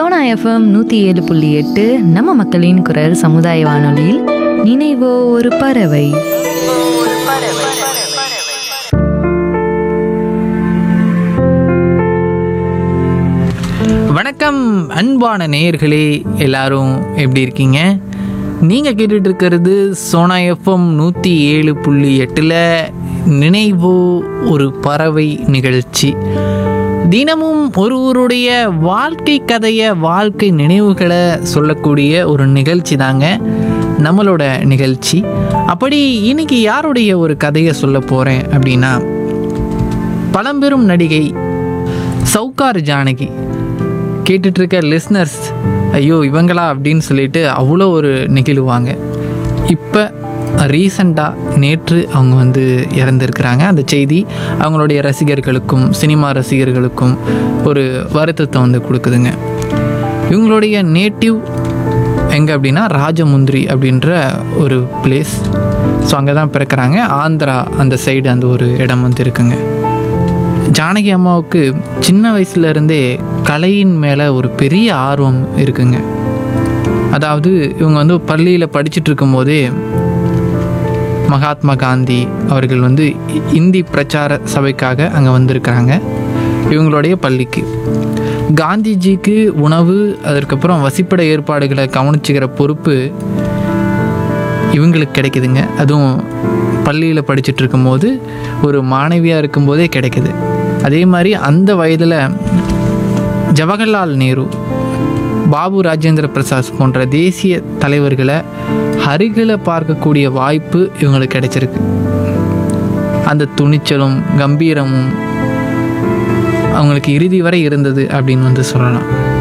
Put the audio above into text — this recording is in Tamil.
சோனா எஃப்எம் நூற்றி ஏழு புள்ளி எட்டு நம்ம மக்களின் குரல் சமுதாய வானொலியில் நினைவோ ஒரு பறவை வணக்கம் அன்பான நேயர்களே எல்லாரும் எப்படி இருக்கீங்க நீங்கள் கேட்டுட்டு இருக்கிறது சோனா எஃப்எம் நூற்றி ஏழு புள்ளி எட்டில் நினைவோ ஒரு பறவை நிகழ்ச்சி தினமும் ஒருவருடைய வாழ்க்கை கதையை வாழ்க்கை நினைவுகளை சொல்லக்கூடிய ஒரு நிகழ்ச்சி தாங்க நம்மளோட நிகழ்ச்சி அப்படி இன்னைக்கு யாருடைய ஒரு கதையை சொல்ல போகிறேன் அப்படின்னா பழம்பெரும் நடிகை சவுகார் ஜானகி கேட்டுட்டு இருக்க லிஸ்னர்ஸ் ஐயோ இவங்களா அப்படின்னு சொல்லிட்டு அவ்வளோ ஒரு நெகிழுவாங்க இப்போ ரீசண்டாக நேற்று அவங்க வந்து இறந்துருக்கிறாங்க அந்த செய்தி அவங்களுடைய ரசிகர்களுக்கும் சினிமா ரசிகர்களுக்கும் ஒரு வருத்தத்தை வந்து கொடுக்குதுங்க இவங்களுடைய நேட்டிவ் எங்கே அப்படின்னா ராஜமுந்திரி அப்படின்ற ஒரு பிளேஸ் ஸோ அங்கே தான் பிறக்கிறாங்க ஆந்திரா அந்த சைடு அந்த ஒரு இடம் வந்து இருக்குங்க ஜானகி அம்மாவுக்கு சின்ன வயசுல இருந்தே கலையின் மேலே ஒரு பெரிய ஆர்வம் இருக்குங்க அதாவது இவங்க வந்து பள்ளியில் படிச்சுட்டு இருக்கும்போதே மகாத்மா காந்தி அவர்கள் வந்து இ- இந்தி பிரச்சார சபைக்காக அங்கே வந்திருக்கிறாங்க இவங்களுடைய பள்ளிக்கு காந்திஜிக்கு உணவு அதற்கப்புறம் வசிப்பிட ஏற்பாடுகளை கவனிச்சுக்கிற பொறுப்பு இவங்களுக்கு கிடைக்குதுங்க அதுவும் பள்ளியில் படிச்சுட்டு இருக்கும்போது ஒரு மாணவியாக இருக்கும்போதே கிடைக்குது அதே மாதிரி அந்த வயதில் ஜவஹர்லால் நேரு பாபு ராஜேந்திர பிரசாத் போன்ற தேசிய தலைவர்களை அருகில் பார்க்கக்கூடிய வாய்ப்பு இவங்களுக்கு கிடைச்சிருக்கு அந்த துணிச்சலும் கம்பீரமும் அவங்களுக்கு இறுதி வரை இருந்தது அப்படின்னு வந்து சொல்லலாம்